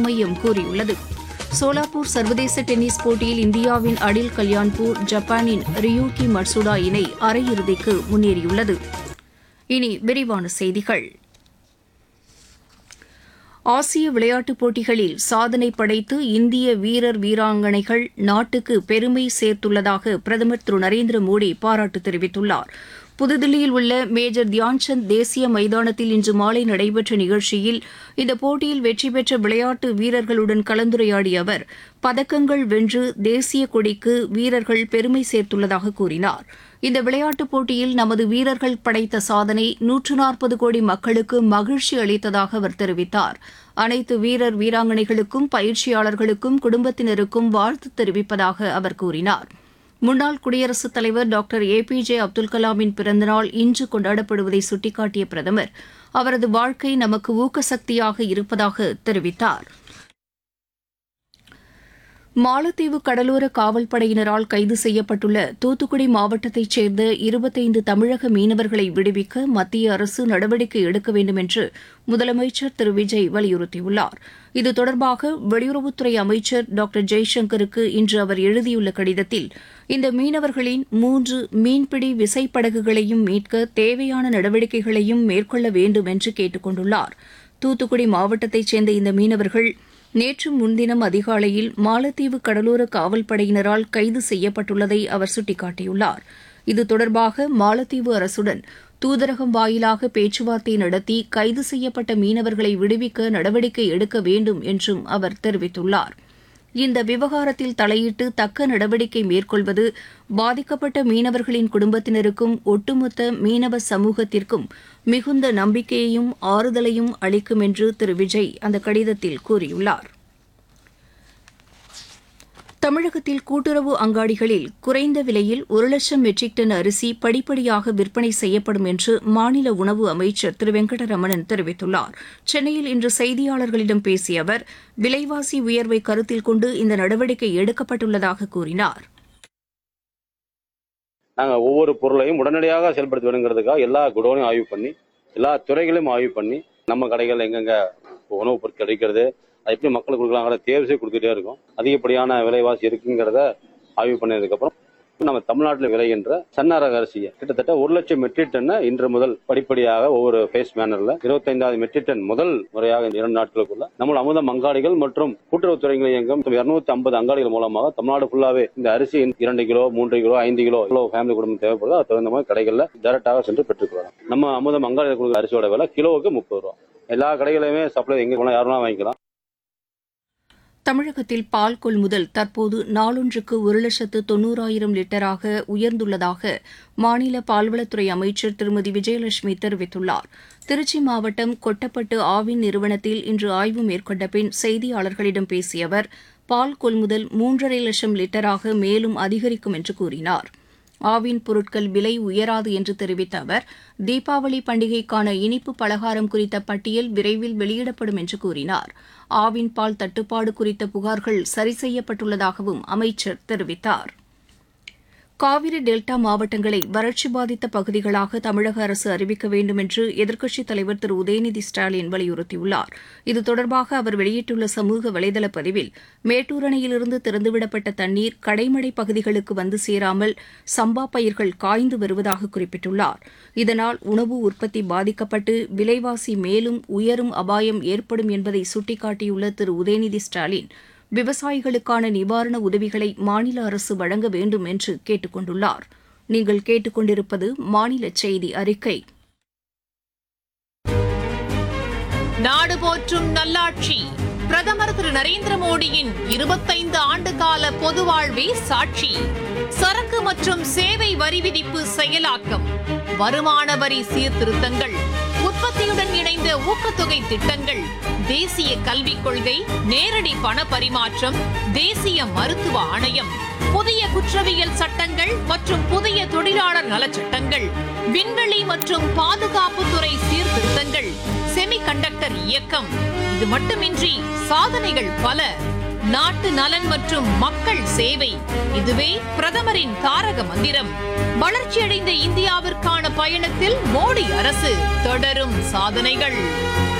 மையம் கூறியுள்ளது சோலாப்பூர் சர்வதேச டென்னிஸ் போட்டியில் இந்தியாவின் அடில் கல்யாண்பூர் ஜப்பானின் ரியூகி மட்சுடா இணை அரையிறுதிக்கு முன்னேறியுள்ளது இனி விரிவான செய்திகள் ஆசிய விளையாட்டுப் போட்டிகளில் சாதனை படைத்து இந்திய வீரர் வீராங்கனைகள் நாட்டுக்கு பெருமை சேர்த்துள்ளதாக பிரதமர் திரு நரேந்திர மோடி பாராட்டு தெரிவித்துள்ளார் புதுதில்லியில் உள்ள மேஜர் தியான்சந்த் தேசிய மைதானத்தில் இன்று மாலை நடைபெற்ற நிகழ்ச்சியில் இந்த போட்டியில் வெற்றி பெற்ற விளையாட்டு வீரர்களுடன் கலந்துரையாடிய அவர் பதக்கங்கள் வென்று தேசிய கொடிக்கு வீரர்கள் பெருமை சேர்த்துள்ளதாக கூறினார் இந்த விளையாட்டுப் போட்டியில் நமது வீரர்கள் படைத்த சாதனை நூற்று நாற்பது கோடி மக்களுக்கு மகிழ்ச்சி அளித்ததாக அவர் தெரிவித்தார் அனைத்து வீரர் வீராங்கனைகளுக்கும் பயிற்சியாளர்களுக்கும் குடும்பத்தினருக்கும் வாழ்த்து தெரிவிப்பதாக அவர் கூறினார் முன்னாள் குடியரசுத் தலைவர் doctor A P J Abdul கலாமின் பிறந்தநாள் இன்று கொண்டாடப்படுவதை சுட்டிக்காட்டிய பிரதமர் அவரது வாழ்க்கை நமக்கு ஊக்கசக்தியாக இருப்பதாக தெரிவித்தார் மாலத்தீவு கடலோர காவல்படையினரால் கைது செய்யப்பட்டுள்ள தூத்துக்குடி மாவட்டத்தைச் சேர்ந்த இருபத்தைந்து தமிழக மீனவர்களை விடுவிக்க மத்திய அரசு நடவடிக்கை எடுக்க வேண்டும் என்று முதலமைச்சர் திரு விஜய் வலியுறுத்தியுள்ளார் இது தொடர்பாக வெளியுறவுத்துறை அமைச்சர் டாக்டர் ஜெய்சங்கருக்கு இன்று அவர் எழுதியுள்ள கடிதத்தில் இந்த மீனவர்களின் மூன்று மீன்பிடி விசைப்படகுகளையும் மீட்க தேவையான நடவடிக்கைகளையும் மேற்கொள்ள வேண்டும் என்று கேட்டுக் கொண்டுள்ளார் தூத்துக்குடி மாவட்டத்தைச் சேர்ந்த இந்த மீனவர்கள் நேற்று முன்தினம் அதிகாலையில் மாலத்தீவு கடலோர காவல்படையினரால் கைது செய்யப்பட்டுள்ளதை அவர் சுட்டிக்காட்டியுள்ளார் இது தொடர்பாக மாலத்தீவு அரசுடன் தூதரகம் வாயிலாக பேச்சுவார்த்தை நடத்தி கைது செய்யப்பட்ட மீனவர்களை விடுவிக்க நடவடிக்கை எடுக்க வேண்டும் என்றும் அவர் தெரிவித்துள்ளார் இந்த விவகாரத்தில் தலையிட்டு தக்க நடவடிக்கை மேற்கொள்வது பாதிக்கப்பட்ட மீனவர்களின் குடும்பத்தினருக்கும் ஒட்டுமொத்த மீனவ சமூகத்திற்கும் மிகுந்த நம்பிக்கையையும் ஆறுதலையும் அளிக்கும் என்று திரு விஜய் அந்த கடிதத்தில் கூறியுள்ளார் தமிழகத்தில் கூட்டுறவு அங்காடிகளில் குறைந்த விலையில் ஒரு லட்சம் மெட்ரிக் டன் அரிசி படிப்படியாக விற்பனை செய்யப்படும் என்று மாநில உணவு அமைச்சர் திரு வெங்கடரமணன் தெரிவித்துள்ளார் சென்னையில் இன்று செய்தியாளர்களிடம் பேசிய அவர் விலைவாசி உயர்வை கருத்தில் கொண்டு இந்த நடவடிக்கை எடுக்கப்பட்டுள்ளதாக கூறினார் நாங்கள் ஒவ்வொரு பொருளையும் உடனடியாக செயல்படுத்த வேணுங்கிறதுக்காக எல்லா குடோனையும் ஆய்வு பண்ணி எல்லா துறைகளையும் ஆய்வு பண்ணி நம்ம கடைகள் எங்கெங்க உணவுப் பொருட்கள் கிடைக்கிறது அது எப்படி மக்களுக்கு கொடுக்கலாங்கிற தேர்வு செய்து கொடுத்துட்டே இருக்கோம் அதிகப்படியான விலைவாசி இருக்குங்கிறத ஆய்வு பண்ணதுக்கப்புறம் நம்ம தமிழ்நாட்டில் விளைகின்ற சன்னரக அரிசியை கிட்டத்தட்ட ஒரு லட்சம் மெட்ரிக் டன்னை இன்று முதல் படிப்படியாக ஒவ்வொரு ஃபேஸ் மேனர்ல இருபத்தைந்தாவது மெட்ரிக் டன் முதல் முறையாக இந்த இரண்டு நாட்களுக்குள்ள நம்ம அமுதம் அங்காடிகள் மற்றும் கூட்டுறவுத்துறைகளை இயங்கும் இருநூத்தி ஐம்பது அங்காடிகள் மூலமாக தமிழ்நாடு ஃபுல்லாவே இந்த அரிசி இரண்டு கிலோ மூன்று கிலோ ஐந்து கிலோ கிலோ ஃபேமிலி குடும்பம் தேவைப்படுதோ அது தகுந்த மாதிரி கடைகளில் டைரக்டாக சென்று பெற்றுக்கொள்ளலாம் நம்ம அமுதம் அங்காடியில் கொடுக்குற அரிசியோட விலை கிலோவுக்கு முப்பது ரூபா எல்லா கடைகளையுமே சப்ளை எங்க போனா யாருன்னா வாங்கிக்கலாம் தமிழகத்தில் பால் கொள்முதல் தற்போது நாளொன்றுக்கு ஒரு லட்சத்து தொன்னூறாயிரம் லிட்டராக உயர்ந்துள்ளதாக மாநில பால்வளத்துறை அமைச்சர் திருமதி விஜயலட்சுமி தெரிவித்துள்ளார் திருச்சி மாவட்டம் கொட்டப்பட்டு ஆவின் நிறுவனத்தில் இன்று ஆய்வு மேற்கொண்ட பின் செய்தியாளர்களிடம் பேசிய அவர் பால் கொள்முதல் மூன்றரை லட்சம் லிட்டராக மேலும் அதிகரிக்கும் என்று கூறினார் ஆவின் பொருட்கள் விலை உயராது என்று தெரிவித்த அவர் தீபாவளி பண்டிகைக்கான இனிப்பு பலகாரம் குறித்த பட்டியல் விரைவில் வெளியிடப்படும் என்று கூறினார் ஆவின் பால் தட்டுப்பாடு குறித்த புகார்கள் சரி செய்யப்பட்டுள்ளதாகவும் அமைச்சர் தெரிவித்தார் காவிரி டெல்டா மாவட்டங்களை வறட்சி பாதித்த பகுதிகளாக தமிழக அரசு அறிவிக்க வேண்டும் என்று எதிர்க்கட்சித் தலைவர் திரு உதயநிதி ஸ்டாலின் வலியுறுத்தியுள்ளார் இது தொடர்பாக அவர் வெளியிட்டுள்ள சமூக வலைதள பதிவில் மேட்டூர் அணையிலிருந்து திறந்துவிடப்பட்ட தண்ணீர் கடைமடை பகுதிகளுக்கு வந்து சேராமல் சம்பா பயிர்கள் காய்ந்து வருவதாக குறிப்பிட்டுள்ளார் இதனால் உணவு உற்பத்தி பாதிக்கப்பட்டு விலைவாசி மேலும் உயரும் அபாயம் ஏற்படும் என்பதை சுட்டிக்காட்டியுள்ள திரு உதயநிதி ஸ்டாலின் விவசாயிகளுக்கான நிவாரண உதவிகளை மாநில அரசு வழங்க வேண்டும் என்று கேட்டுக் கொண்டுள்ளார் நீங்கள் கேட்டுக்கொண்டிருப்பது மாநில செய்தி அறிக்கை நாடு போற்றும் நல்லாட்சி பிரதமர் திரு நரேந்திர மோடியின் இருபத்தைந்து ஆண்டு கால பொது வாழ்வே சாட்சி சரக்கு மற்றும் சேவை வரி விதிப்பு செயலாக்கம் வருமான வரி சீர்திருத்தங்கள் உற்பத்தியுடன் இணைந்த ஊக்கத்தொகை திட்டங்கள் தேசிய கல்விக் கொள்கை நேரடி பண பரிமாற்றம் தேசிய மருத்துவ ஆணையம் புதிய குற்றவியல் சட்டங்கள் மற்றும் புதிய தொழிலாளர் நலச்சட்டங்கள் விண்வெளி மற்றும் பாதுகாப்புத்துறை சீர்திருத்தங்கள் செமிகண்டக்டர் இயக்கம் இது மட்டுமின்றி சாதனைகள் பல நாட்டு நலன் மற்றும் மக்கள் சேவை இதுவே பிரதமரின் தாரக மந்திரம் வளர்ச்சியடைந்த இந்தியாவிற்கான பயணத்தில் மோடி அரசு தொடரும் சாதனைகள்